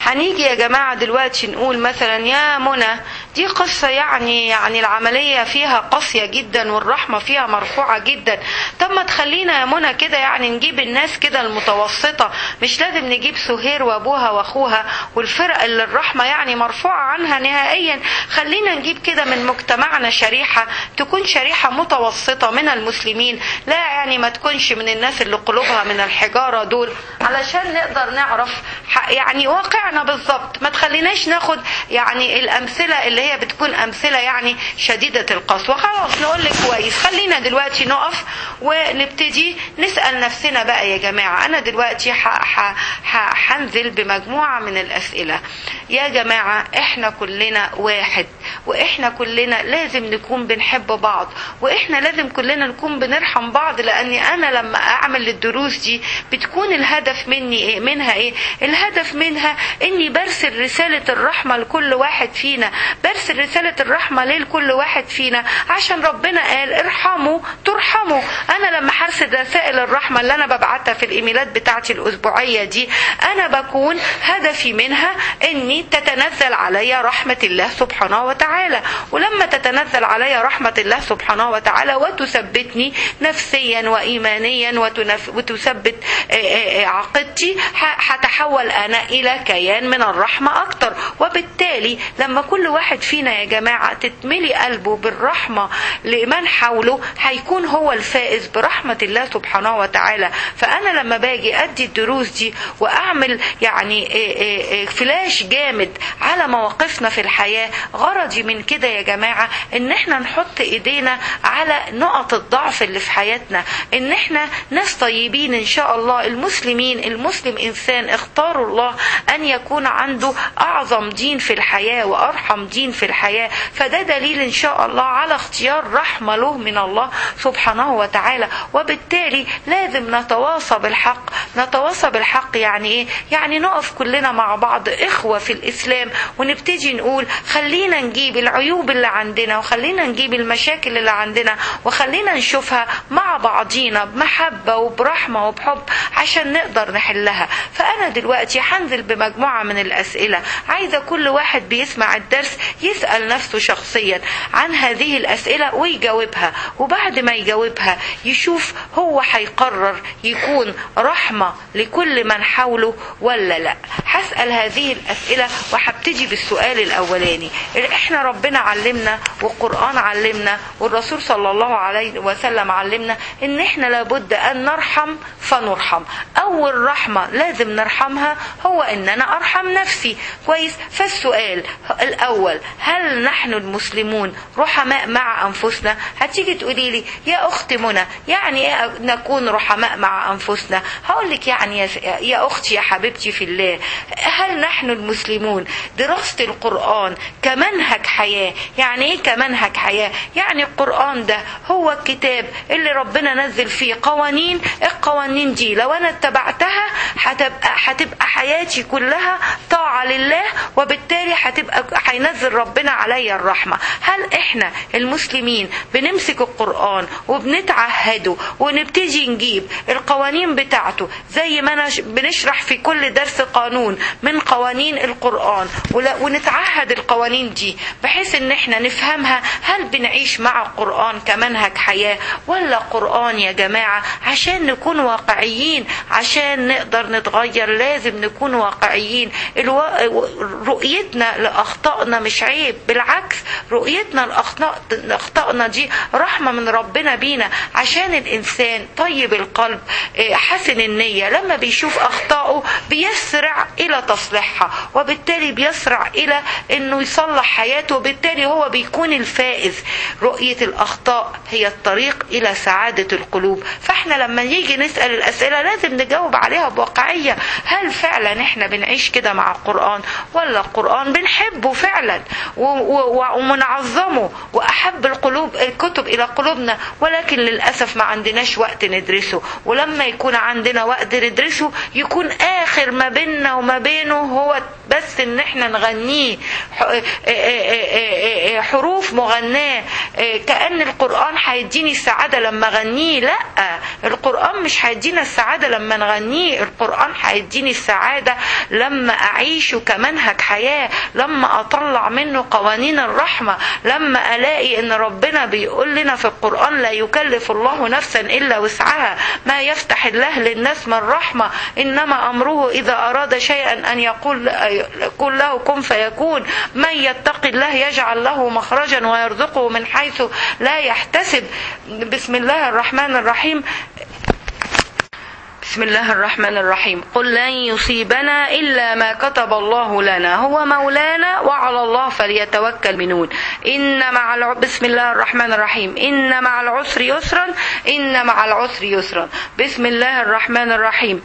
هنيجي يا جماعة دلوقتي نقول مثلا يا منى دي قصة يعني يعني العملية فيها قاسية جدا والرحمة فيها مرفوعة جدا طب ما تخلينا يا منى كده يعني نجيب الناس كده المتوسطة مش لازم نجيب سهير وابوها واخوها والفرق اللي الرحمة يعني مرفوعة عنها نهائيا خلينا نجيب كده من مجتمعنا شريحة تكون شريحة متوسطة من المسلمين لا يعني ما تكونش من الناس اللي قلوبها من الحجارة دول علشان نقدر نعرف يعني واقعنا بالظبط ما تخليناش ناخد يعني الأمثلة اللي هي بتكون أمثلة يعني شديدة القسوة خلاص نقول لك كويس خلينا دلوقتي نقف ونبتدي نسأل نفسنا بقى يا جماعة أنا دلوقتي هنزل بمجموعة من الأسئلة يا جماعة احنا كلنا واحد واحنا كلنا لازم نكون بنحب بعض واحنا لازم كلنا نكون بنرحم بعض لاني انا لما اعمل الدروس دي بتكون الهدف مني ايه منها ايه الهدف منها اني برسل رسالة الرحمة لكل واحد فينا برسل رسالة الرحمة لكل واحد فينا عشان ربنا قال ارحموا ترحموا انا لما هرسل رسائل الرحمة اللي انا ببعتها في الايميلات بتاعتي الاسبوعية دي انا بكون هدفي منها اني تتنزل علي رحمة الله سبحانه وتعالى ولما تتنزل علي رحمة الله سبحانه وتعالى وتثبتني نفسيا وإيمانيا وتنف... وتثبت عقيدتي هتحول أنا إلى كيان من الرحمة أكتر وبالتالي لما كل واحد فينا يا جماعة تتملي قلبه بالرحمة لمن حوله هيكون هو الفائز برحمة الله سبحانه وتعالى فأنا لما باجي أدي الدروس دي وأعمل يعني فلاش جامد على مواقفنا في الحياة غرضي من كده يا جماعة ان احنا نحط ايدينا على نقط الضعف اللي في حياتنا ان احنا ناس طيبين ان شاء الله المسلمين المسلم انسان اختاروا الله ان يكون عنده اعظم دين في الحياة وارحم دين في الحياة فده دليل ان شاء الله على اختيار رحمة له من الله سبحانه وتعالى وبالتالي لازم نتواصى بالحق نتواصى بالحق يعني ايه يعني نقف كلنا مع بعض اخوة في الاسلام ونبتدي نقول خلينا نجيب العيوب اللي عندنا وخلينا نجيب المشاكل اللي عندنا وخلينا نشوفها مع بعضينا بمحبة وبرحمة وبحب عشان نقدر نحلها فأنا دلوقتي هنزل بمجموعة من الأسئلة عايزة كل واحد بيسمع الدرس يسأل نفسه شخصيا عن هذه الأسئلة ويجاوبها وبعد ما يجاوبها يشوف هو هيقرر يكون رحمة لكل من حوله ولا لا هسأل هذه الأسئلة وهبتدي بالسؤال الأولاني احنا ربنا علمنا والقرآن علمنا والرسول صلى الله عليه وسلم علمنا ان احنا لابد ان نرحم فنرحم اول رحمة لازم نرحمها هو ان انا ارحم نفسي كويس فالسؤال الاول هل نحن المسلمون رحماء مع انفسنا هتيجي تقولي لي يا اخت منى يعني ايه نكون رحماء مع انفسنا هقول لك يعني يا, يا اختي يا حبيبتي في الله هل نحن المسلمون دراسة القرآن كمنهج حياة يعني ايه كمنهج حياة يعني القرآن ده هو الكتاب اللي ربنا نزل فيه قوانين القوانين دي لو انا اتبعتها هتبقى هتبقى حياتي كلها طاعة لله وبالتالي هتبقى هينزل ربنا عليا الرحمة هل احنا المسلمين بنمسك القرآن وبنتعهده ونبتدي نجيب القوانين بتاعته زي ما انا بنشرح في كل درس قانون من قوانين القرآن ونتعهد القوانين دي بحيث ان احنا نفهمها هل بنعيش مع القرآن كمنهج حياة ولا قرآن يا جماعة عشان نكون واقعيين عشان نقدر نتغير لازم نكون واقعيين الو... رؤيتنا لأخطائنا مش عيب بالعكس رؤيتنا لأخطائنا دي رحمة من ربنا بينا عشان الإنسان طيب القلب حسن النية لما بيشوف أخطائه بيسرع إلى تصليحها وبالتالي بيسرع إلى أنه يصلح حياته وبالتالي هو بيكون الفائز رؤية الأخطاء هي الطريق إلى سعادة القلوب فإحنا لما نيجي نسأل الأسئلة لازم نجاوب عليها بواقعية هل فعلا إحنا بنعيش كده مع القرآن ولا القرآن بنحبه فعلا ومنعظمه وأحب القلوب الكتب إلى قلوبنا ولكن للأسف ما عندناش وقت ندرسه ولما يكون عندنا وقت ندرسه يكون آخر ما بيننا وما بينه هو بس إن إحنا نغنيه حروف مغناة كأن القرآن هيديني السعادة لما أغنيه لا القرآن مش هيدينا السعادة لما نغنيه القرآن هيديني السعادة لما أعيش اعيشه كمنهج حياة لما اطلع منه قوانين الرحمة لما الاقي ان ربنا بيقول لنا في القرآن لا يكلف الله نفسا الا وسعها ما يفتح الله للناس من رحمة انما امره اذا اراد شيئا ان يقول يقول له كن فيكون من يتق الله يجعل له مخرجا ويرزقه من حيث لا يحتسب بسم الله الرحمن الرحيم بسم الله الرحمن الرحيم قل لن يصيبنا إلا ما كتب الله لنا هو مولانا وعلى الله فليتوكل المؤمنون إن مع الع... بسم الله الرحمن الرحيم إن مع العسر يسرا إن مع العسر يسرا بسم الله الرحمن الرحيم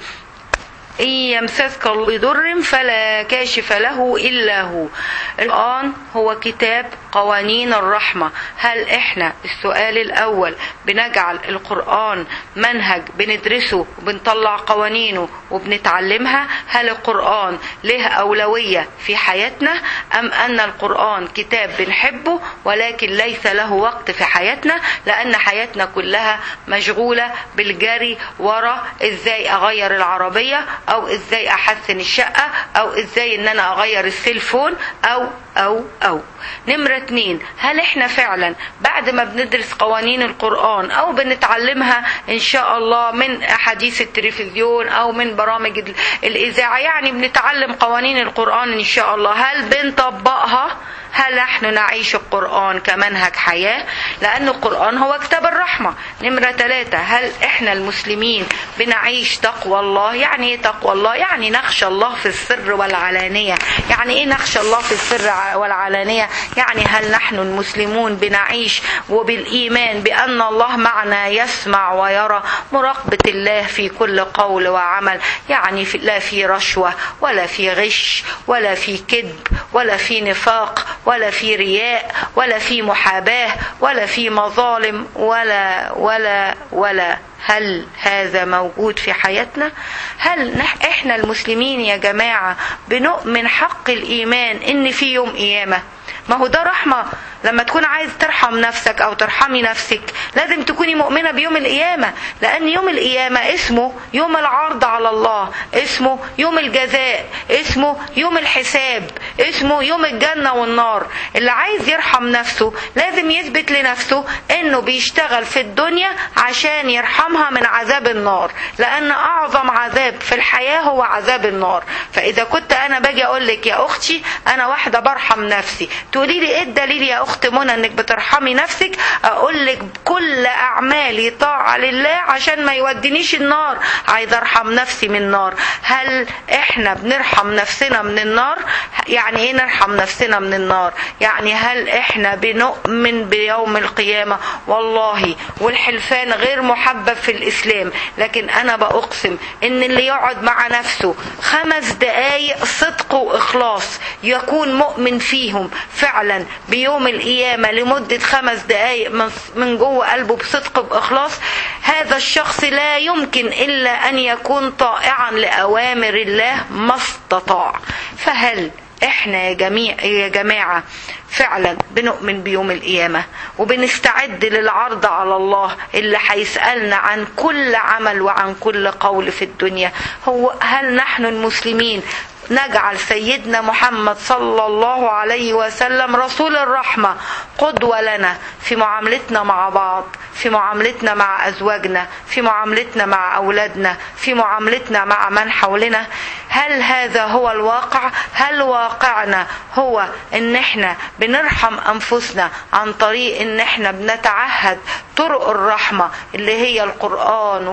إن يمسسك بضر فلا كاشف له إلا هو الآن هو كتاب قوانين الرحمة هل إحنا السؤال الأول بنجعل القرآن منهج بندرسه وبنطلع قوانينه وبنتعلمها هل القرآن له أولوية في حياتنا أم أن القرآن كتاب بنحبه ولكن ليس له وقت في حياتنا لأن حياتنا كلها مشغولة بالجري ورا إزاي أغير العربية او ازاي احسن الشقة او ازاي ان انا اغير السيلفون او او او نمرة اتنين هل احنا فعلا بعد ما بندرس قوانين القرآن او بنتعلمها ان شاء الله من احاديث التلفزيون او من برامج الاذاعة يعني بنتعلم قوانين القرآن ان شاء الله هل بنطبقها هل نحن نعيش القرآن كمنهج حياة لأن القرآن هو كتاب الرحمة نمرة ثلاثة هل إحنا المسلمين بنعيش تقوى الله يعني إيه تقوى الله يعني نخشى الله في السر والعلانية يعني إيه نخشى الله في السر والعلانية يعني هل نحن المسلمون بنعيش وبالإيمان بأن الله معنا يسمع ويرى مراقبة الله في كل قول وعمل يعني في لا في رشوة ولا في غش ولا في كذب ولا في نفاق ولا في رياء ولا في محاباة ولا في مظالم ولا ولا ولا هل هذا موجود في حياتنا هل احنا المسلمين يا جماعة بنؤمن حق الإيمان إن في يوم قيامة ما هو ده رحمة لما تكون عايز ترحم نفسك أو ترحمي نفسك لازم تكوني مؤمنة بيوم القيامة لأن يوم القيامة اسمه يوم العرض على الله اسمه يوم الجزاء اسمه يوم الحساب اسمه يوم الجنة والنار اللي عايز يرحم نفسه لازم يثبت لنفسه انه بيشتغل في الدنيا عشان يرحمها من عذاب النار لأن أعظم عذاب في الحياة هو عذاب النار فإذا كنت أنا باجي أقول لك يا أختي أنا واحدة برحم نفسي تقولي لي إيه الدليل يا أخت منى إنك بترحمي نفسك أقول لك كل أعمالي طاعة لله عشان ما يودينيش النار عايزة أرحم نفسي من النار هل إحنا بنرحم نفسنا من النار يعني إيه نرحم نفسنا من النار يعني هل إحنا بنؤمن بيوم القيامة والله والحلفان غير محبب في الإسلام لكن أنا بأقسم إن اللي يقعد مع نفسه خمس دقايق صدق وإخلاص يكون مؤمن فيهم فعلا بيوم القيامة لمدة خمس دقايق من جوه قلبه بصدق وبإخلاص هذا الشخص لا يمكن إلا أن يكون طائعا لأوامر الله ما استطاع فهل احنا يا جميع يا جماعه فعلا بنؤمن بيوم القيامه وبنستعد للعرض على الله اللي هيسالنا عن كل عمل وعن كل قول في الدنيا هو هل نحن المسلمين نجعل سيدنا محمد صلى الله عليه وسلم رسول الرحمة قدوة لنا في معاملتنا مع بعض في معاملتنا مع أزواجنا في معاملتنا مع أولادنا في معاملتنا مع من حولنا هل هذا هو الواقع هل واقعنا هو ان احنا بنرحم انفسنا عن طريق ان احنا بنتعهد طرق الرحمة اللي هي القرآن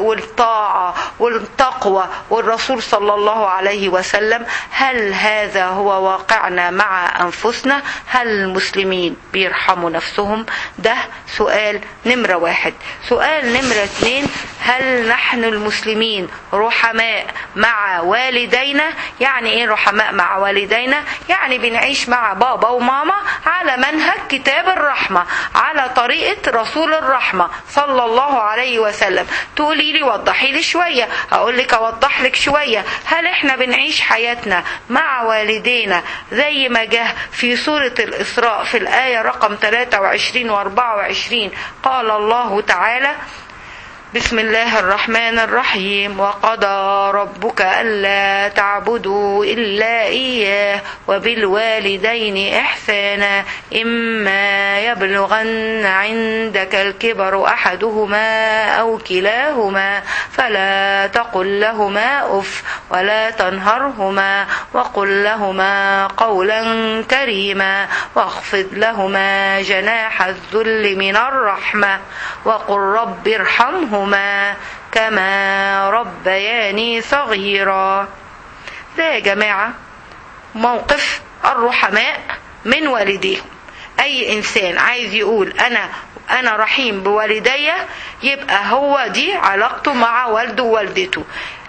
والطاعة والتقوى والرسول صلى الله عليه وسلم هل هذا هو واقعنا مع أنفسنا هل المسلمين بيرحموا نفسهم ده سؤال نمرة واحد سؤال نمرة اتنين هل نحن المسلمين رحماء مع والدينا يعني ايه رحماء مع والدينا يعني بنعيش مع بابا وماما على منهج كتاب الرحمة على طريقة رسول الرحمة صلى الله عليه وسلم تقولي لي وضحي لي شوية اقول لك اوضح لك شوية هل احنا بنعيش حياتنا مع والدينا زي ما جه في سورة الاسراء في الاية رقم 23 و 24 قال الله تعالى بسم الله الرحمن الرحيم وقضى ربك ألا تعبدوا إلا إياه وبالوالدين إحسانا إما يبلغن عندك الكبر أحدهما أو كلاهما فلا تقل لهما أف ولا تنهرهما وقل لهما قولا كريما واخفض لهما جناح الذل من الرحمة وقل رب ارحمهما كما ربياني صغيرا ده يا جماعة موقف الرحماء من والديهم اي انسان عايز يقول انا انا رحيم بوالدي يبقى هو دي علاقته مع والده ووالدته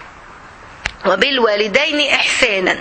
وبالوالدين احسانا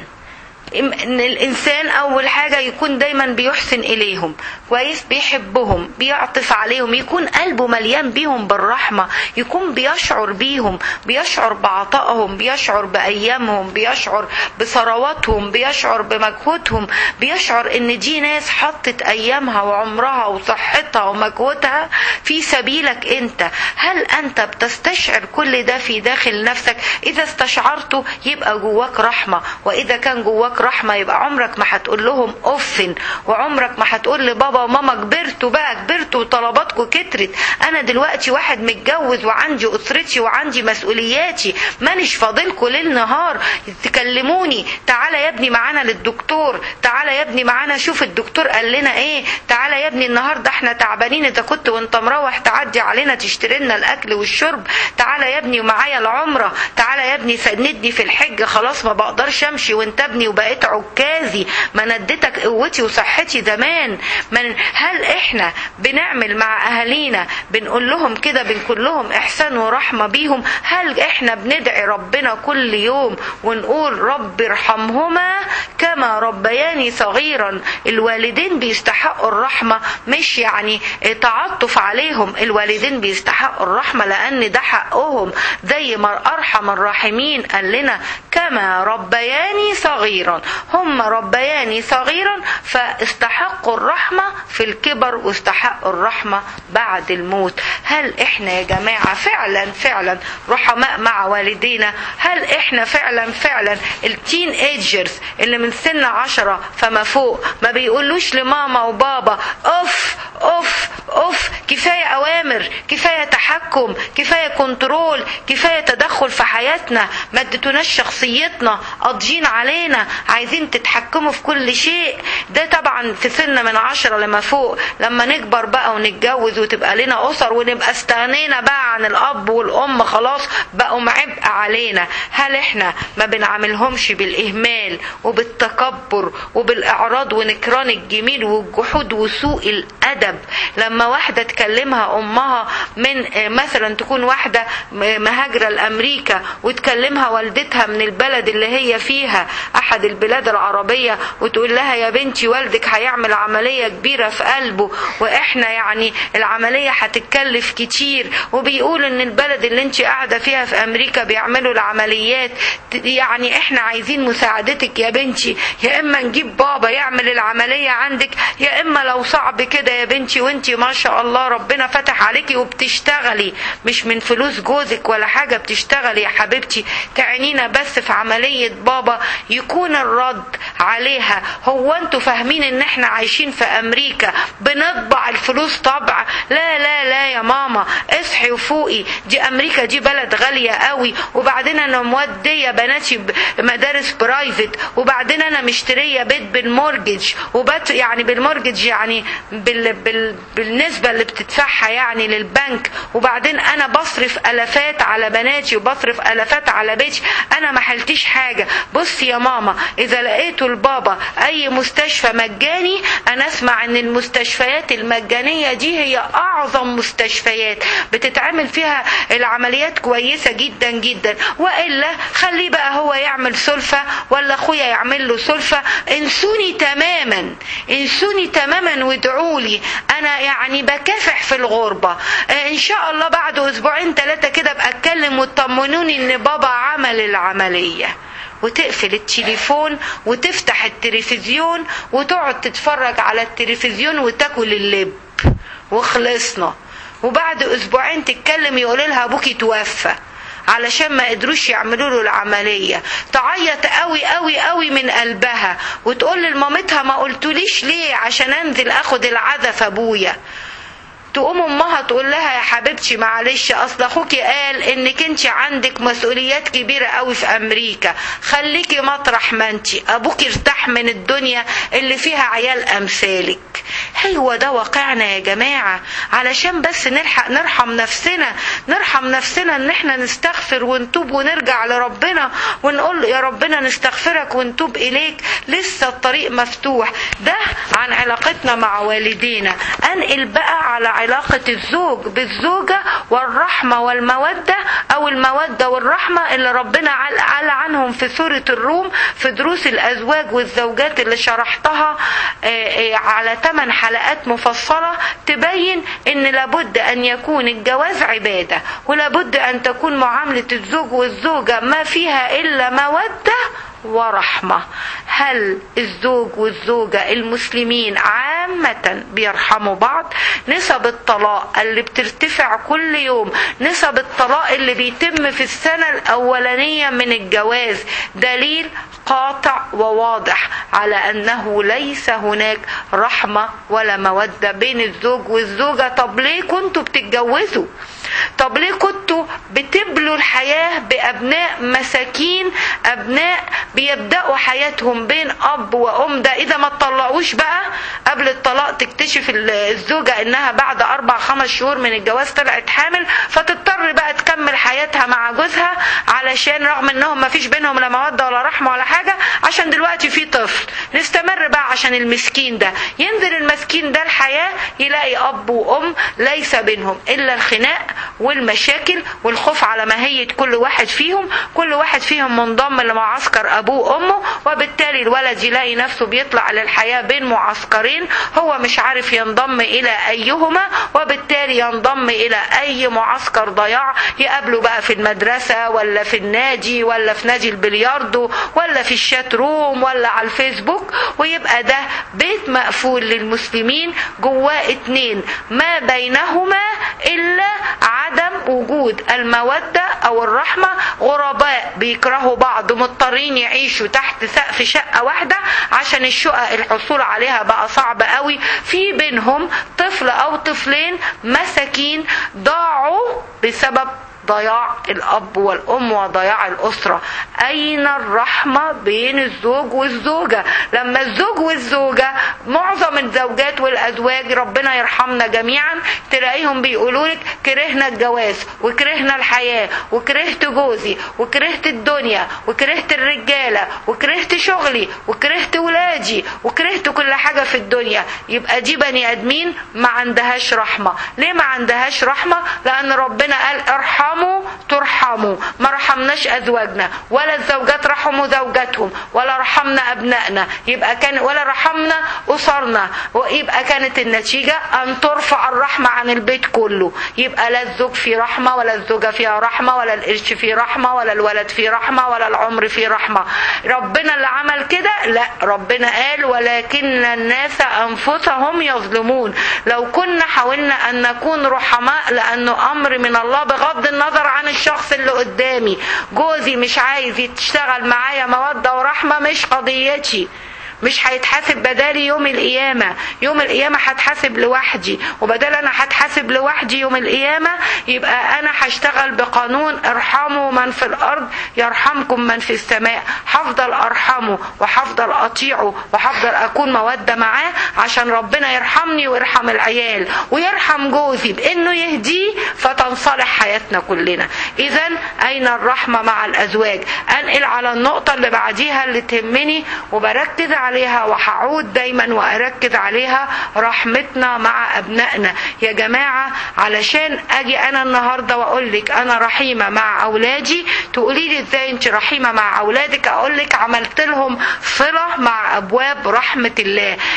ان الانسان اول حاجه يكون دايما بيحسن اليهم كويس بيحبهم بيعطف عليهم يكون قلبه مليان بيهم بالرحمه يكون بيشعر بيهم بيشعر بعطائهم بيشعر بايامهم بيشعر بثرواتهم بيشعر بمجهودهم بيشعر ان دي ناس حطت ايامها وعمرها وصحتها ومجهودها في سبيلك انت هل انت بتستشعر كل ده في داخل نفسك اذا استشعرته يبقى جواك رحمه واذا كان جواك رحمه يبقى عمرك ما هتقول لهم اف وعمرك ما هتقول لبابا وماما كبرتوا بقى كبرتوا وطلباتكم كترت انا دلوقتي واحد متجوز وعندي اسرتي وعندي مسؤولياتي مانيش فاضلكم ليل نهار تكلموني تعالى يا ابني معانا للدكتور تعالى يا ابني معانا شوف الدكتور قال لنا ايه تعالى يا ابني النهارده احنا تعبانين اذا كنت وانت مروح تعدي علينا تشتري لنا الاكل والشرب تعالى يا ابني ومعايا العمره تعالى يا ابني سندني في الحج خلاص ما بقدرش امشي وانت ابني وبقيت عكازي ما انا اديتك قوتي وصحتي زمان من هل احنا بنعمل مع اهالينا بنقول لهم كده بنقول لهم احسان ورحمه بيهم هل احنا بندعي ربنا كل يوم ونقول رب ارحمهما كما ربياني صغيرا الوالدين بيستحقوا الرحمه مش يعني تعطف عليهم الوالدين بيستحقوا الرحمه لان ده حقهم زي ما ارحم الراحمين قال لنا كما ربياني صغيرا هم ربياني صغيرا فاستحقوا الرحمة في الكبر واستحقوا الرحمة بعد الموت هل احنا يا جماعة فعلا فعلا رحماء مع والدينا هل احنا فعلا فعلا التين ايجرز اللي من سن عشرة فما فوق ما بيقولوش لماما وبابا اوف اوف اوف كفاية اوامر كفاية تحكم كفاية كنترول كفاية تدخل في حياتنا ما اديتوناش شخصيتنا قاضيين علينا عايزين تتحكموا في كل شيء ده طبعا في سن من عشرة لما فوق لما نكبر بقى ونتجوز وتبقى لنا أسر ونبقى استغنينا بقى عن الأب والأم خلاص بقوا عبء علينا هل احنا ما بنعاملهمش بالإهمال وبالتكبر وبالإعراض ونكران الجميل والجحود وسوء الأدب لما واحدة تكلمها أمها من مثلا تكون واحدة مهاجرة لأمريكا وتكلمها والدتها من البلد اللي هي فيها أحد البلاد العربية وتقول لها يا بنتي والدك هيعمل عملية كبيرة في قلبه وإحنا يعني العملية هتتكلف كتير وبيقول إن البلد اللي أنت قاعدة فيها في أمريكا بيعملوا العمليات يعني إحنا عايزين مساعدتك يا بنتي يا إما نجيب بابا يعمل العملية عندك يا إما لو صعب كده يا بنتي وأنت ما شاء الله ربنا فتح عليكي وبتشتغلي مش من فلوس جوزك ولا حاجة بتشتغلي يا حبيبتي تعنينا بس في عملية بابا يكون الرد عليها هو انتوا فاهمين ان احنا عايشين في امريكا بنطبع الفلوس طبع لا لا لا يا ماما اصحي وفوقي دي امريكا دي بلد غالية قوي وبعدين انا مودية بناتي مدارس برايفت وبعدين انا مشترية بيت بالمورجج وبت يعني بالمورجج يعني بال بال بالنسبة اللي بتدفعها يعني للبنك وبعدين انا بصرف الافات على بناتي وبصرف الافات على بيتي انا ما حلتش حاجة بصي يا ماما اذا لقيتوا البابا اي مستشفى مجاني انا اسمع ان المستشفيات المجانية دي هي اعظم مستشفيات بتتعمل فيها العمليات كويسة جدا جدا والا خليه بقى هو يعمل سلفة ولا اخويا يعمل له سلفة انسوني تماما انسوني تماما وادعوا لي انا يعني بكافح في الغربة ان شاء الله بعد اسبوعين ثلاثة كده ابقى اتكلم وتطمنوني ان بابا عمل العملية وتقفل التليفون وتفتح التلفزيون وتقعد تتفرج على التلفزيون وتاكل اللب وخلصنا وبعد اسبوعين تتكلم يقول لها ابوكي توفى علشان ما قدروش يعملوا له العملية تعيط قوي قوي قوي من قلبها وتقول لمامتها ما قلتوليش ليه عشان انزل اخد العزف ابويا تقوم امها تقول لها يا حبيبتي معلش اصل اخوكي قال انك انت عندك مسؤوليات كبيره قوي في امريكا خليكي مطرح ما انت ابوك ارتاح من الدنيا اللي فيها عيال امثالك هو ده واقعنا يا جماعه علشان بس نلحق نرحم نفسنا نرحم نفسنا ان احنا نستغفر ونتوب ونرجع لربنا ونقول له يا ربنا نستغفرك ونتوب اليك لسه الطريق مفتوح ده عن علاقتنا مع والدينا انقل بقى على علاقة الزوج بالزوجة والرحمة والمودة أو المودة والرحمة اللي ربنا قال عنهم في سورة الروم في دروس الأزواج والزوجات اللي شرحتها على 8 حلقات مفصلة تبين إن لابد أن يكون الجواز عبادة ولابد أن تكون معاملة الزوج والزوجة ما فيها إلا مودة ورحمة هل الزوج والزوجة المسلمين عامة بيرحموا بعض نسب الطلاق اللي بترتفع كل يوم نسب الطلاق اللي بيتم في السنة الأولانية من الجواز دليل قاطع وواضح على أنه ليس هناك رحمة ولا مودة بين الزوج والزوجة طب ليه كنتوا بتتجوزوا طب ليه كنتوا بتبلوا الحياة بأبناء مساكين أبناء بيبدأوا حياتهم بين أب وأم ده إذا ما تطلقوش بقى قبل الطلاق تكتشف الزوجة إنها بعد أربع خمس شهور من الجواز طلعت حامل فتضطر بقى تكمل حياتها مع جوزها علشان رغم إنهم ما فيش بينهم لا مودة ولا رحمة ولا حاجة عشان دلوقتي في طفل نستمر بقى عشان المسكين ده ينزل المسكين ده الحياة يلاقي أب وأم ليس بينهم إلا الخناق والمشاكل والخوف على ماهية كل واحد فيهم كل واحد فيهم منضم لمعسكر أبوه وأمه وبالتالي الولد يلاقي نفسه بيطلع للحياة بين معسكرين هو مش عارف ينضم إلى أيهما وبالتالي ينضم إلى أي معسكر ضياع يقابله بقى في المدرسة ولا في النادي ولا في نادي البلياردو ولا في الشات روم ولا على الفيسبوك ويبقى ده بيت مقفول للمسلمين جواه اتنين ما بينهما إلا عدم وجود المودة أو الرحمة غرباء بيكرهوا بعض مضطرين يعيشوا تحت سقف شقة واحدة عشان الشقق الحصول عليها بقى صعب قوي في بينهم طفل أو طفلين مساكين ضاعوا بسبب ضياع الأب والأم وضياع الأسرة أين الرحمة بين الزوج والزوجة لما الزوج والزوجة معظم الزوجات والأزواج ربنا يرحمنا جميعا تلاقيهم بيقولوا لك كرهنا الجواز وكرهنا الحياة وكرهت جوزي وكرهت الدنيا وكرهت الرجالة وكرهت شغلي وكرهت ولادي وكرهت كل حاجة في الدنيا يبقى دي بني آدمين ما عندهاش رحمة ليه ما عندهاش رحمة لأن ربنا قال ارحم ارحموا ترحموا ما رحمناش ازواجنا ولا الزوجات رحموا زوجاتهم ولا رحمنا ابنائنا يبقى كان ولا رحمنا اسرنا ويبقى كانت النتيجه ان ترفع الرحمه عن البيت كله يبقى لا الزوج فيه رحمه ولا الزوجه فيها رحمه ولا القرش فيه رحمه ولا الولد فيه رحمه ولا العمر فيه رحمه ربنا اللي عمل كده لا ربنا قال ولكن الناس انفسهم يظلمون لو كنا حاولنا ان نكون رحماء لانه امر من الله بغض النظر النظر عن الشخص اللي قدامي جوزي مش عايز يشتغل معايا مودة ورحمة مش قضيتي مش هيتحاسب بدالي يوم القيامة يوم القيامة هتحاسب لوحدي وبدل أنا هتحاسب لوحدي يوم القيامة يبقى أنا هشتغل بقانون ارحموا من في الأرض يرحمكم من في السماء هفضل أرحمه وهفضل أطيعه وهفضل أكون مودة معاه عشان ربنا يرحمني ويرحم العيال ويرحم جوزي بأنه يهديه فتنصلح حياتنا كلنا إذا أين الرحمة مع الأزواج أنقل على النقطة اللي بعديها اللي تهمني وبركز عليها وهعود دايما واركز عليها رحمتنا مع ابنائنا يا جماعه علشان اجي انا النهارده واقول لك انا رحيمه مع اولادي تقولي لي ازاي انت رحيمه مع اولادك اقول لك عملت لهم صله مع ابواب رحمه الله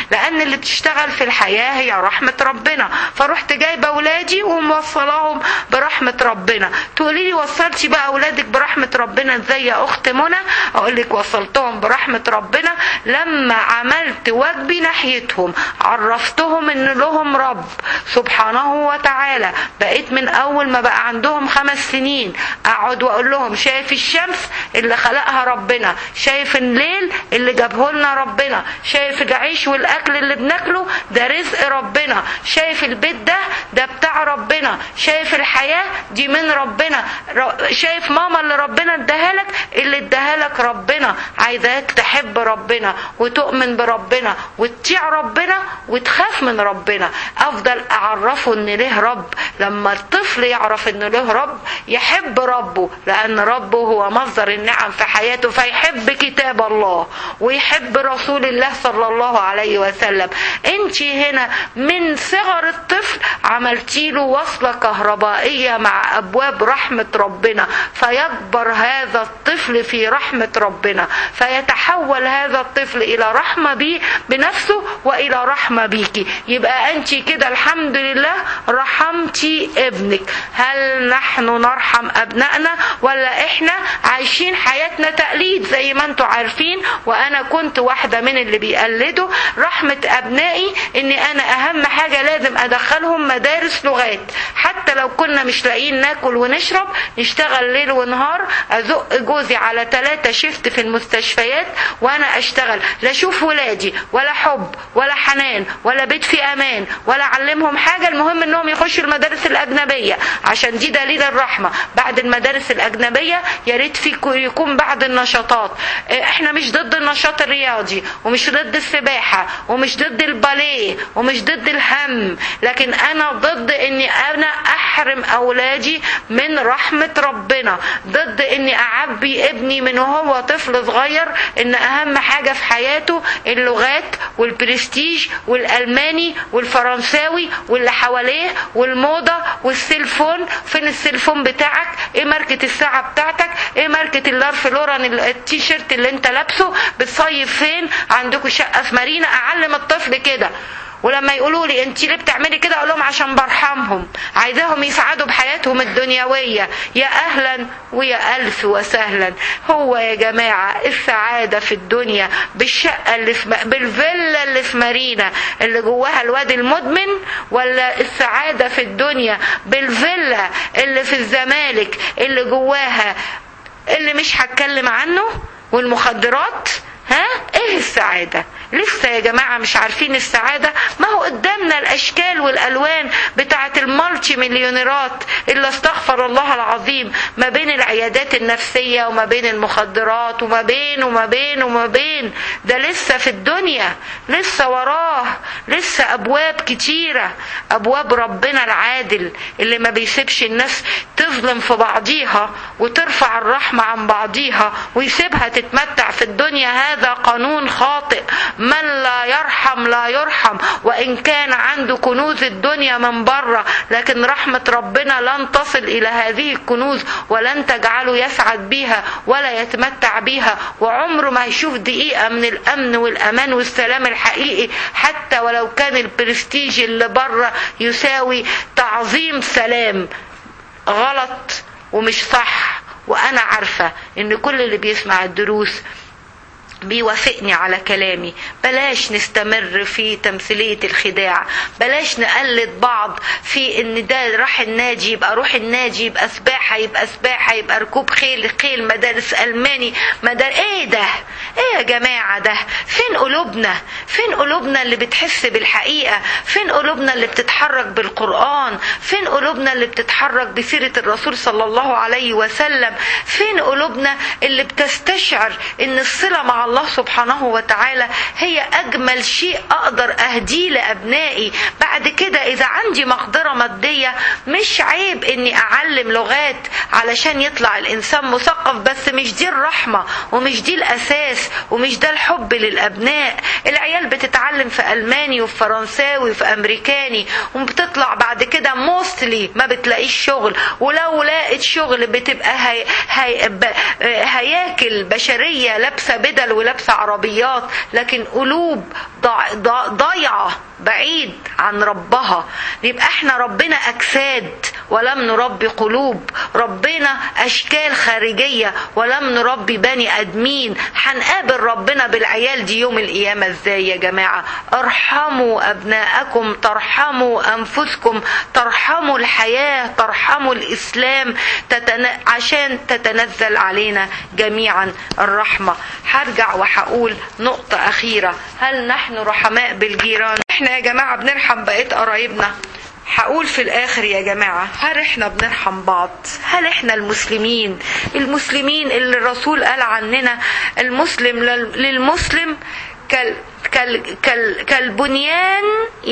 لان اللي بتشتغل في الحياه هي رحمه ربنا فرحت جايبه اولادي وموصلاهم برحمه ربنا تقولي لي وصلتي بقى اولادك برحمه ربنا ازاي يا اخت منى اقول لك وصلتهم برحمه ربنا لما عملت واجبي ناحيتهم عرفتهم ان لهم رب سبحانه وتعالى بقيت من اول ما بقى عندهم خمس سنين اقعد واقول لهم شايف الشمس اللي خلقها ربنا شايف الليل اللي جابه لنا ربنا شايف العيش والاكل اللي بناكله ده رزق ربنا شايف البيت ده ده بتاع ربنا شايف الحياه دي من ربنا شايف ماما اللي ربنا اداها لك اللي اداها لك ربنا عايزاك تحب ربنا وتؤمن بربنا وتطيع ربنا وتخاف من ربنا افضل اعرفه ان له رب لما الطفل يعرف ان له رب يحب ربه لان ربه هو مصدر النعم في حياته فيحب كتاب الله ويحب رسول الله صلى الله عليه وسلم انت هنا من صغر الطفل عملتي له وصلة كهربائية مع ابواب رحمة ربنا فيكبر هذا الطفل في رحمة ربنا فيتحول هذا الطفل الى رحمة بي بنفسه والى رحمة بيكي يبقى انت كده الحمد لله رحمتي ابنك هل نحن نرحم ابنائنا ولا احنا عايشين حياتنا تقليد زي ما انتم عارفين وانا كنت واحدة من اللي بيقلدوا رحمة ابنائي اني انا اهم حاجة لازم ادخلهم مدارس لغات حتى لو كنا مش لاقيين ناكل ونشرب نشتغل ليل ونهار ازق جوزي على ثلاثة شفت في المستشفيات وانا اشتغل لا اشوف ولادي ولا حب ولا حنان ولا بيت في امان ولا اعلمهم حاجة المهم انهم يخشوا المدارس الاجنبية عشان دي دليل الرحمة بعد المدارس الاجنبية يا ريت في يكون بعد النشاطات احنا مش ضد النشاط الرياضي ومش ضد السباحة ومش ضد الباليه ومش ضد الهم لكن انا ضد اني انا احرم اولادي من رحمة ربنا ضد اني اعبي ابني من وهو طفل صغير ان اهم حاجة في حياته اللغات والبرستيج والالماني والفرنساوي واللي حواليه والموضة والسيلفون فين السيلفون بتاعك ايه ماركة الساعة بتاعتك ايه ماركة اللارف لوران التيشيرت اللي انت لابسه بتصيف فين عندكم شقة في مارينا اعلم الطفل كده ولما يقولوا لي انت ليه بتعملي كده اقول لهم عشان برحمهم عايزاهم يسعدوا بحياتهم الدنيويه يا اهلا ويا الف وسهلا هو يا جماعه السعاده في الدنيا بالشقه اللي في بالفيلا اللي في مارينا اللي جواها الواد المدمن ولا السعاده في الدنيا بالفيلا اللي في الزمالك اللي جواها اللي مش هتكلم عنه والمخدرات ها ايه السعادة لسه يا جماعة مش عارفين السعادة ما هو قدامنا الاشكال والالوان بتاعة المالتي مليونيرات اللي استغفر الله العظيم ما بين العيادات النفسية وما بين المخدرات وما بين وما بين وما بين ده لسه في الدنيا لسه وراه لسه ابواب كتيرة ابواب ربنا العادل اللي ما بيسيبش الناس تظلم في بعضيها وترفع الرحمة عن بعضيها ويسيبها تتمتع في الدنيا هذا هذا قانون خاطئ من لا يرحم لا يرحم وإن كان عنده كنوز الدنيا من بره لكن رحمة ربنا لن تصل إلى هذه الكنوز ولن تجعله يسعد بيها ولا يتمتع بيها وعمره ما هيشوف دقيقة من الأمن والأمان والسلام الحقيقي حتى ولو كان البرستيج اللي بره يساوي تعظيم سلام غلط ومش صح وأنا عارفة إن كل اللي بيسمع الدروس بيوافقني على كلامي بلاش نستمر في تمثيلية الخداع بلاش نقلد بعض في ان ده راح النادي يبقى روح النادي يبقى سباحة يبقى سباحة يبقى ركوب خيل خيل مدارس ألماني مدار ايه ده ايه يا جماعة ده فين قلوبنا فين قلوبنا اللي بتحس بالحقيقة فين قلوبنا اللي بتتحرك بالقرآن فين قلوبنا اللي بتتحرك بسيرة الرسول صلى الله عليه وسلم فين قلوبنا اللي بتستشعر ان الصلة مع الله سبحانه وتعالى هي أجمل شيء أقدر أهديه لأبنائي بعد كده إذا عندي مقدرة مادية مش عيب إني أعلم لغات علشان يطلع الإنسان مثقف بس مش دي الرحمة ومش دي الأساس ومش ده الحب للأبناء العيال بتتعلم في الماني وفي فرنساوي وفي امريكاني وبتطلع بعد كده موستلي ما بتلاقيش شغل ولو لقت شغل بتبقى هي هي ب- هياكل بشريه لابسه بدل ولابسه عربيات لكن قلوب ضع- ضع- ضايعه بعيد عن ربها يبقى احنا ربنا اجساد ولم نربي قلوب ربنا اشكال خارجيه ولم نربي بني ادمين هنقابل ربنا بالعيال دي يوم القيامه ازاي يا جماعه ارحموا ابناءكم ترحموا انفسكم ترحموا الحياه ترحموا الاسلام تتن... عشان تتنزل علينا جميعا الرحمه هرجع وهقول نقطه اخيره هل نحن رحماء بالجيران احنا يا جماعه بنرحم بقيت قرايبنا هقول في الاخر يا جماعه هل احنا بنرحم بعض هل احنا المسلمين المسلمين اللي الرسول قال عننا المسلم لل- للمسلم كال كال كال كالبنيان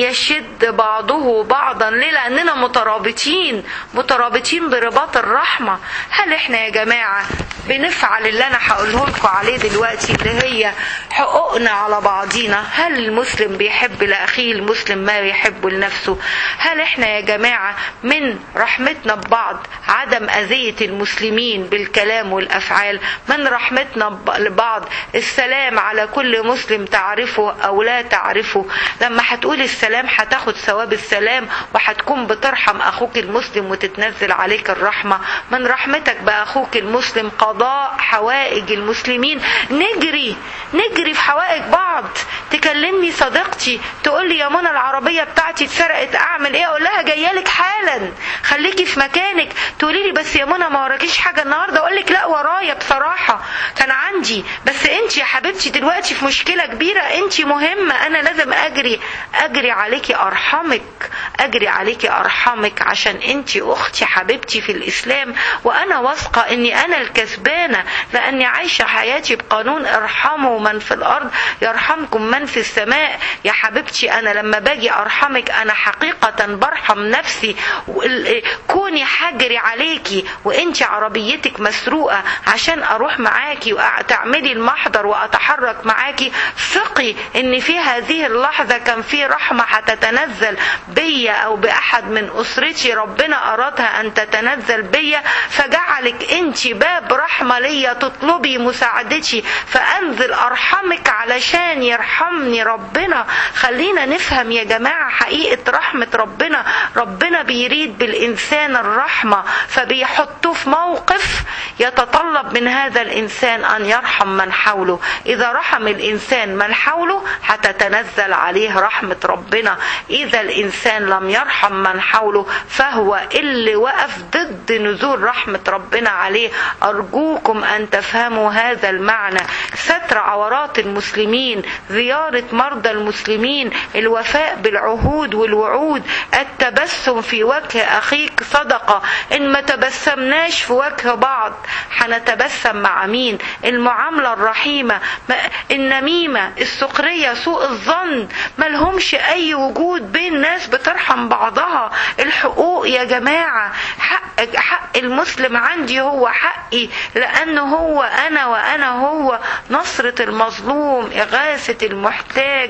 يشد بعضه بعضا ليه لاننا مترابطين مترابطين برباط الرحمه هل احنا يا جماعه بنفعل اللي انا هقوله لكم عليه دلوقتي اللي هي حقوقنا على بعضينا هل المسلم بيحب لاخيه المسلم ما يحب لنفسه هل احنا يا جماعه من رحمتنا ببعض عدم اذيه المسلمين بالكلام والافعال من رحمتنا ب- لبعض السلام على كل مسلم تعرفه او لا تعرفه لما هتقول السلام هتاخد ثواب السلام وهتكون بترحم اخوك المسلم وتتنزل عليك الرحمه من رحمتك باخوك المسلم قضاء حوائج المسلمين نجري نجري في حوائج بعض تكلمني صديقتي تقول لي يا منى العربيه بتاعتي اتسرقت اعمل ايه اقول لها جايه لك حالا خليكي في مكانك تقولي لي بس يا منى ما وراكيش حاجه النهارده اقول لك لا ورايا بصراحه كان عندي بس انت يا حبيبتي دلوقتي في مشكله كبيره انت مهمه انا لازم اجري اجري عليكي ارحمك اجري عليكي ارحمك عشان انت اختي حبيبتي في الاسلام وانا واثقه اني انا الكسبانه لاني عايشه حياتي بقانون ارحموا من في الارض يرحمكم من في السماء يا حبيبتي انا لما باجي ارحمك انا حقيقه برحم نفسي وال- كوني حجري عليكي وانت عربيتك مسروقه عشان اروح معاكي وتعملي المحضر واتحرك معاكي ثقي ان في هذه اللحظه كان في رحمه هتتنزل بيا او باحد من اسرتي ربنا ارادها ان تتنزل بيا فجعلك انت باب رحمه ليا تطلبي مساعدتي فانزل ارحمك علشان يرحمني ربنا خلينا نفهم يا جماعه حقيقه رحمه ربنا ربنا بيريد بالانسان الرحمه فبيحطه في موقف يتطلب من هذا الانسان ان يرحم من حوله اذا رحم الانسان من حوله هتتنزل عليه رحمه ربنا اذا الانسان لم يرحم من حوله فهو اللي وقف ضد نزول رحمه ربنا عليه ارجوكم ان تفهموا هذا المعنى ستر عورات المسلمين زياره مرضى المسلمين الوفاء بالعهود والوعود التبسم في وجه اخيك صدقه ان ما تبسمناش في وجه بعض هنتبسم مع مين المعامله الرحيمه ما- النميمه السخريه سوء الظن ملهمش اي وجود بين ناس بترحم بعضها الحقوق يا جماعه حق حق المسلم عندي هو حقي لانه هو انا وانا هو نصره المظلوم اغاثه المحتاج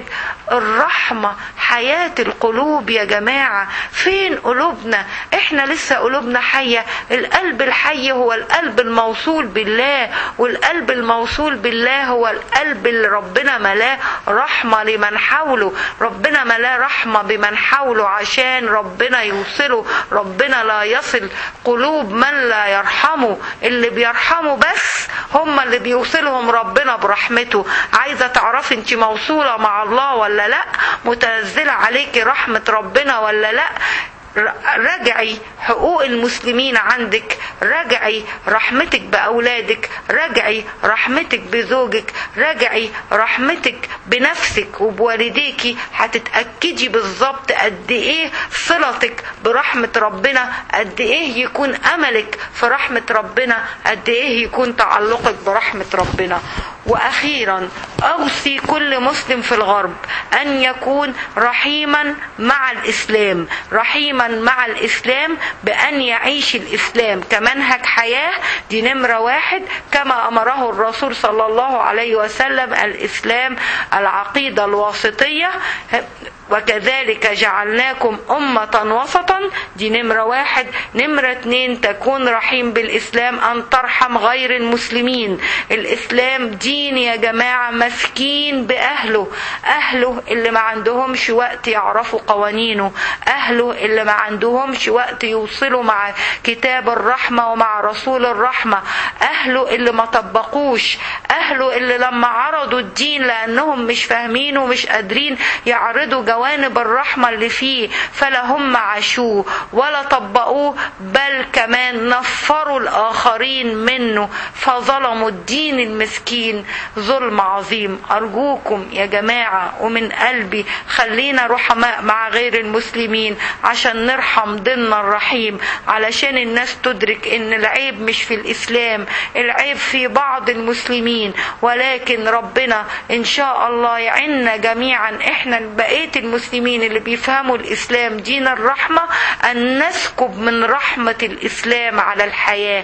الرحمه حياه القلوب يا جماعه فين قلوبنا احنا لسه قلوبنا حيه القلب الحي هو القلب الموصول بالله والقلب الموصول بالله هو القلب اللي ربنا ملاه رحمه لمن حوله ربنا ملاه رحمه بمن حوله عشان ربنا يوصله ربنا لا يصل قلوب من لا يرحمه اللي بيرحموا بس هم اللي بيوصلهم ربنا برحمته عايزه تعرفي انت موصوله مع الله ولا لا متنزله عليكي رحمه ربنا ولا لا رجعي حقوق المسلمين عندك رجعي رحمتك بأولادك رجعي رحمتك بزوجك رجعي رحمتك بنفسك وبوالديكي هتتأكدي بالظبط قد ايه صلتك برحمة ربنا قد ايه يكون أملك في رحمة ربنا قد ايه يكون تعلقك برحمة ربنا واخيرا اوصي كل مسلم في الغرب ان يكون رحيما مع الاسلام رحيما مع الاسلام بان يعيش الاسلام كمنهج حياه دي نمره واحد كما امره الرسول صلى الله عليه وسلم الاسلام العقيده الواسطيه وكذلك جعلناكم أمة وسطا دي نمرة واحد نمرة اتنين تكون رحيم بالإسلام أن ترحم غير المسلمين الإسلام دين يا جماعة مسكين بأهله أهله اللي ما عندهمش وقت يعرفوا قوانينه أهله اللي ما عندهمش وقت يوصلوا مع كتاب الرحمة ومع رسول الرحمة أهله اللي ما طبقوش أهله اللي لما عرضوا الدين لأنهم مش فاهمين ومش قادرين يعرضوا جوانب الرحمة اللي فيه فلا هم عاشوه ولا طبقوه بل كمان نفروا الآخرين منه فظلموا الدين المسكين ظلم عظيم أرجوكم يا جماعة ومن قلبي خلينا رحماء مع غير المسلمين عشان نرحم ضمن الرحيم علشان الناس تدرك ان العيب مش في الإسلام العيب في بعض المسلمين ولكن ربنا إن شاء الله يعنا جميعا احنا بقية المسلمين اللي بيفهموا الإسلام دين الرحمة أن نسكب من رحمة الإسلام على الحياة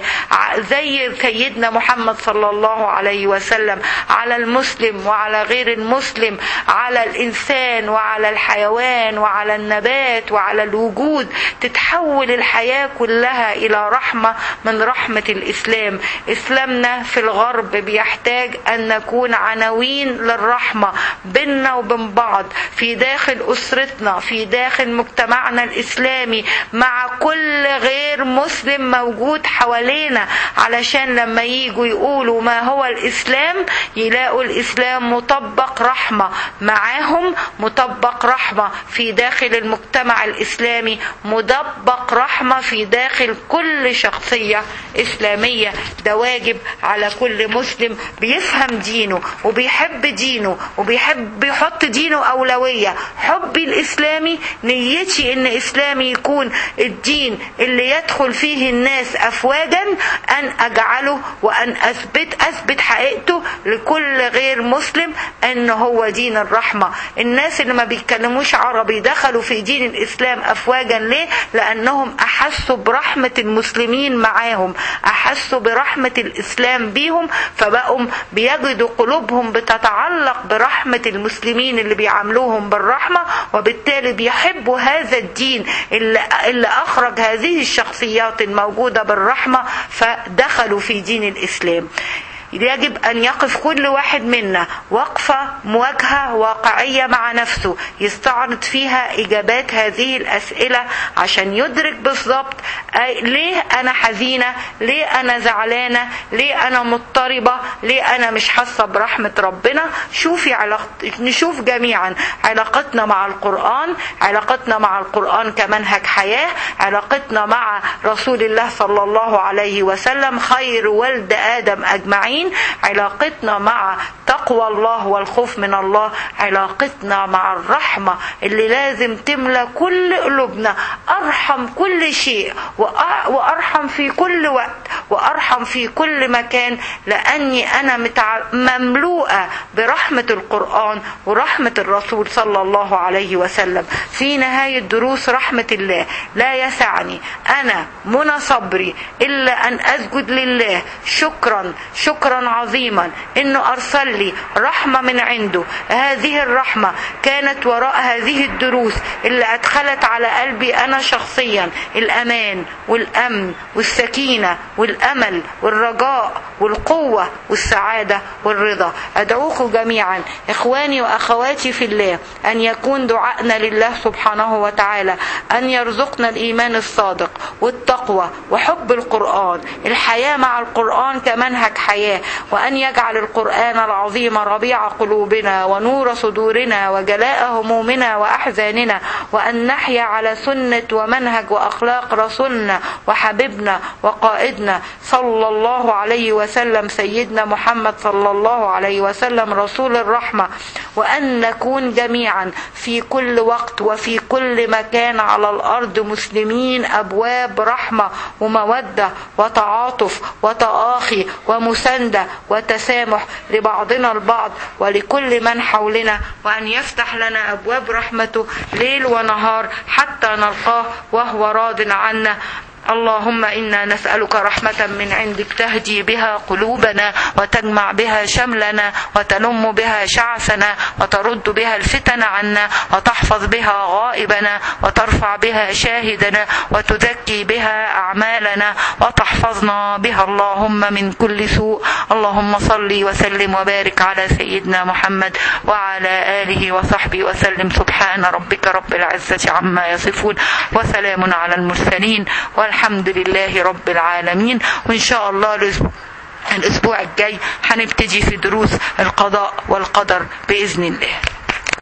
زي سيدنا محمد صلى الله عليه وسلم على المسلم وعلى غير المسلم على الإنسان وعلى الحيوان وعلى النبات وعلى الوجود تتحول الحياة كلها إلى رحمة من رحمة الإسلام إسلامنا في الغرب بيحتاج أن نكون عناوين للرحمة بيننا وبين بعض في داخل أسرتنا في داخل مجتمعنا الإسلامي مع كل غير مسلم موجود حوالينا علشان لما يجوا يقولوا ما هو الإسلام يلاقوا الإسلام مطبق رحمة معاهم مطبق رحمة في داخل المجتمع الإسلامي مطبق رحمة في داخل كل شخصية إسلامية ده واجب على كل مسلم بيفهم دينه وبيحب دينه وبيحب بيحط دينه أولوية حبي الإسلامي نيتي إن إسلامي يكون الدين اللي يدخل فيه الناس أفواجا أن أجعله وأن أثبت أثبت حقيقته لكل غير مسلم أن هو دين الرحمة الناس اللي ما بيتكلموش عربي دخلوا في دين الإسلام أفواجا ليه لأنهم أحسوا برحمة المسلمين معاهم أحسوا برحمة الإسلام بيهم فبقوا بيجدوا قلوبهم بتتعلق برحمة المسلمين اللي بيعاملوهم بالرحمة وبالتالي بيحبوا هذا الدين اللي, اللي أخرج هذه الشخصيات الموجودة بالرحمة فدخلوا في دين الإسلام يجب أن يقف كل واحد منا وقفة مواجهة واقعية مع نفسه يستعرض فيها إجابات هذه الأسئلة عشان يدرك بالضبط ليه أنا حزينة ليه أنا زعلانة ليه أنا مضطربة ليه أنا مش حاسة برحمة ربنا شوفي علاقت... نشوف جميعا علاقتنا مع القرآن علاقتنا مع القرآن كمنهج حياة علاقتنا مع رسول الله صلى الله عليه وسلم خير ولد آدم أجمعين علاقتنا مع تقوى الله والخوف من الله علاقتنا مع الرحمة اللي لازم تملى كل قلوبنا أرحم كل شيء وأرحم في كل وقت وأرحم في كل مكان لأني أنا متع... مملوءة برحمة القرآن ورحمة الرسول صلى الله عليه وسلم في نهاية دروس رحمة الله لا يسعني أنا منى صبري إلا أن أسجد لله شكرا شكرا عظيما انه ارسل لي رحمه من عنده هذه الرحمه كانت وراء هذه الدروس اللي ادخلت على قلبي انا شخصيا الامان والامن والسكينه والامل والرجاء والقوه والسعاده والرضا ادعوكم جميعا اخواني واخواتي في الله ان يكون دعائنا لله سبحانه وتعالى ان يرزقنا الايمان الصادق والتقوى وحب القران الحياه مع القران كمنهج حياه وأن يجعل القرآن العظيم ربيع قلوبنا ونور صدورنا وجلاء همومنا وأحزاننا وأن نحيا على سنة ومنهج وأخلاق رسولنا وحبيبنا وقائدنا صلى الله عليه وسلم سيدنا محمد صلى الله عليه وسلم رسول الرحمة وأن نكون جميعا في كل وقت وفي كل مكان على الأرض مسلمين أبواب رحمة ومودة وتعاطف وتآخي ومساندة وتسامح لبعضنا البعض ولكل من حولنا وأن يفتح لنا أبواب رحمته ليل ونهار حتى نلقاه وهو راض عنا اللهم انا نسالك رحمه من عندك تهدي بها قلوبنا وتجمع بها شملنا وتلم بها شعثنا وترد بها الفتن عنا وتحفظ بها غائبنا وترفع بها شاهدنا وتزكي بها اعمالنا وتحفظنا بها اللهم من كل سوء اللهم صل وسلم وبارك على سيدنا محمد وعلى اله وصحبه وسلم سبحان ربك رب العزه عما يصفون وسلام على المرسلين والحمد لله رب العالمين وإن شاء الله الأسبوع الأسبوع الجاي هنبتدي في دروس القضاء والقدر بإذن الله